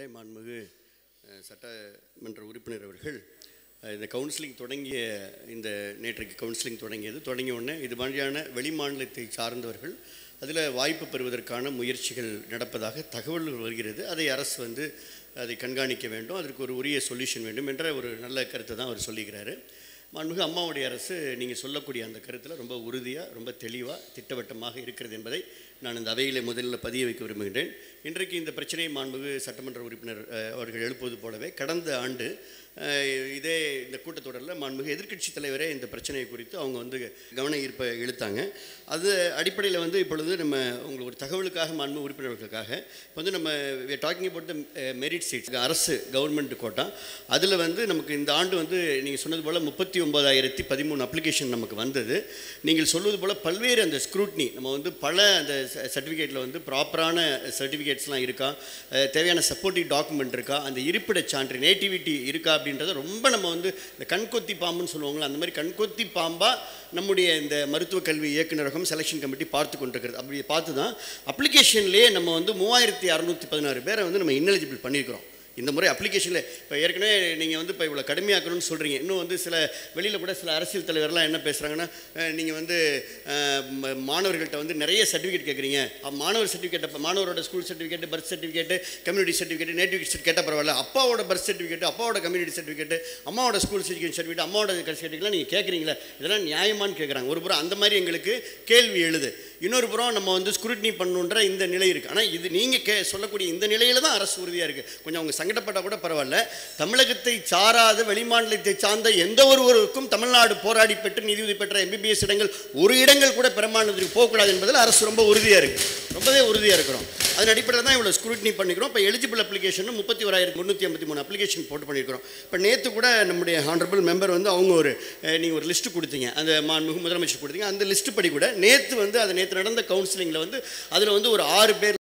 அவர்களே மாண்புமிகு அஹ், சட்டமன்ற உறுப்பினர் அவர்கள் அஹ், இந்த கவுன்சிலிங் தொடங்கிய இந்த நேற்றைக்கு கவுன்சிலிங் தொடங்கியது தொடங்கிய உடனே இது மாதிரியான வெளிமாநிலத்தை சார்ந்தவர்கள் அதில் வாய்ப்பு பெறுவதற்கான முயற்சிகள் நடப்பதாக தகவல்கள் வருகிறது அதை அரசு வந்து அதை கண்காணிக்க வேண்டும் அதற்கு ஒரு உரிய சொல்யூஷன் வேண்டும் என்ற ஒரு நல்ல கருத்தை தான் அவர் சொல்லிக்கிறாரு மாண்புமிகு அம்மாவுடைய அரசு நீங்கள் சொல்லக்கூடிய அந்த கருத்தில் ரொம்ப உறுதியாக ரொம்ப தெளிவாக திட்டவட்டமாக இருக்கிறது என்பதை நான் இந்த அவையில் முதலில் பதிய வைக்க விரும்புகின்றேன் இன்றைக்கு இந்த பிரச்சனையை மாண்புமிகு சட்டமன்ற உறுப்பினர் அஹ், அவர்கள் எழுப்புவது போலவே கடந்த ஆண்டு அஹ், இதே இந்த கூட்டத்தொடரில் மாண்புமிகு எதிர்க்கட்சி தலைவரே இந்த பிரச்சனை குறித்து அவங்க வந்து கவன ஈர்ப்பை இழுத்தாங்க அது அடிப்படையில் வந்து இப்பொழுது நம்ம உங்களுக்கு ஒரு தகவலுக்காக மாண்பு உறுப்பினர்களுக்காக இப்போ வந்து நம்ம talking about the merit seats அரசு கவர்மெண்ட் கோட்டா அதில் வந்து நமக்கு இந்த ஆண்டு வந்து நீங்கள் சொன்னது போல் முப்பத்தி ஒன்பதாயிரத்தி பதிமூணு அப்ளிகேஷன் நமக்கு வந்தது நீங்கள் சொல்வது போல் பல்வேறு அந்த ஸ்க்ரூட்னி நம்ம வந்து பல அந்த சர்டிஃபிகேட்டில் வந்து ப்ராப்பரான சர்டிஃபிகேட்ஸ்லாம் இருக்கா அஹ் தேவையான சப்போர்ட்டிவ் டாக்குமெண்ட் இருக்கா அந்த இருப்பிடச் சான்று நேட்டிவிட்டி இருக்கா அப்படின்றத ரொம்ப நம்ம வந்து இந்த கண்கொத்தி பாம்புன்னு சொல்லுவாங்களா அந்த மாதிரி கண்கொத்தி பாம்பாக நம்முடைய இந்த மருத்துவ கல்வி இயக்குநரகம் செலெக்ஷன் கமிட்டி பார்த்து கொண்டிருக்கிறது அப்படி பார்த்து தான் அப்ளிகேஷன்லேயே நம்ம வந்து மூவாயிரத்தி அறநூற்றி பதினாறு பேரை வந்து நம்ம இன்னெலிஜிபிள் பண்ணியிருக்கிறோம் இந்த முறை அப்ளிகேஷனில் இப்போ ஏற்கனவே நீங்கள் வந்து இப்போ இவ்வளோ கடுமையாக்கணும்னு சொல்கிறீங்க இன்னும் வந்து சில வெளியில் கூட சில அரசியல் தலைவர்லாம் என்ன பேசுகிறாங்கன்னா நீங்கள் வந்து அஹ், ம- மாணவர்கள்ட்ட வந்து நிறைய சர்டிஃபிகேட் கேட்குறீங்க அப்ப மாணவர் சர்டிஃபிகேட் மாணவரோட school certificate birth certificate community certificate native certificate கேட்டால் பரவாயில்ல அப்பாவோட பர்த் சர்டிஃபிகேட் அப்பாவோட கம்யூனிட்டி சர்டிஃபிகேட் அம்மாவோட ஸ்கூல் சர்டிஃபிகேட் சர்டிஃபிகேட் அம்மாவோட சர்டிஃபிகேட்லாம் நீங்கள் கேட்குறீங்களா இதெல்லாம் நியாயமான்னு கேட்குறாங்க ஒரு புறம் அந்த மாதிரி எங்களுக்கு கேள்வி எழுது இன்னொரு புறம் நம்ம வந்து ஸ்க்ரூட்னி பண்ணுன்ற இந்த நிலை இருக்குது ஆனால் இது நீங்கள் கே சொல்லக்கூடிய இந்த நிலையில் தான் அரசு உறுதியாக இருக்குது கொஞ்சம் அவங்க சங்கடப்பட்டால் கூட பரவாயில்ல தமிழகத்தை சாராத வெளிமாநிலத்தை சார்ந்த எந்த ஒருவருக்கும் தமிழ்நாடு போராடி பெற்று நிதியுதவி பெற்ற எம்பிபிஎஸ் இடங்கள் ஒரு இடங்கள் கூட பெருமாநிலத்துக்கு போகக்கூடாது என்பதில் அரசு ரொம்ப உறுதியாக இருக்குது ரொம்பவே உறுதியாக இருக்கிறோம் அதன் அடிப்படையில் தான் இவ்வளோ ஸ்க்ரூட்னி பண்ணிக்கிறோம் இப்போ எலிஜிபிள் அப்ளிகேஷன் முப்பத்தி ஓராயிரத்தி முந்நூற்றி ஐம்பத்தி மூணு அப்ளிகேஷன் போட்டு பண்ணியிருக்கிறோம் இப்போ நேற்று கூட நம்முடைய ஹானரபிள் மெம்பர் வந்து அவங்க ஒரு நீங்கள் ஒரு லிஸ்ட்டு கொடுத்தீங்க அந்த மாண்புமிகு முதலமைச்சர் கொடுத்தீங்க அந்த லிஸ்ட்டு படி கூட நேற்று வந்து அது நேற்று நடந்த கவுன்சிலிங்கில் வந்து அதில் வந்து ஒரு ஆறு பேர்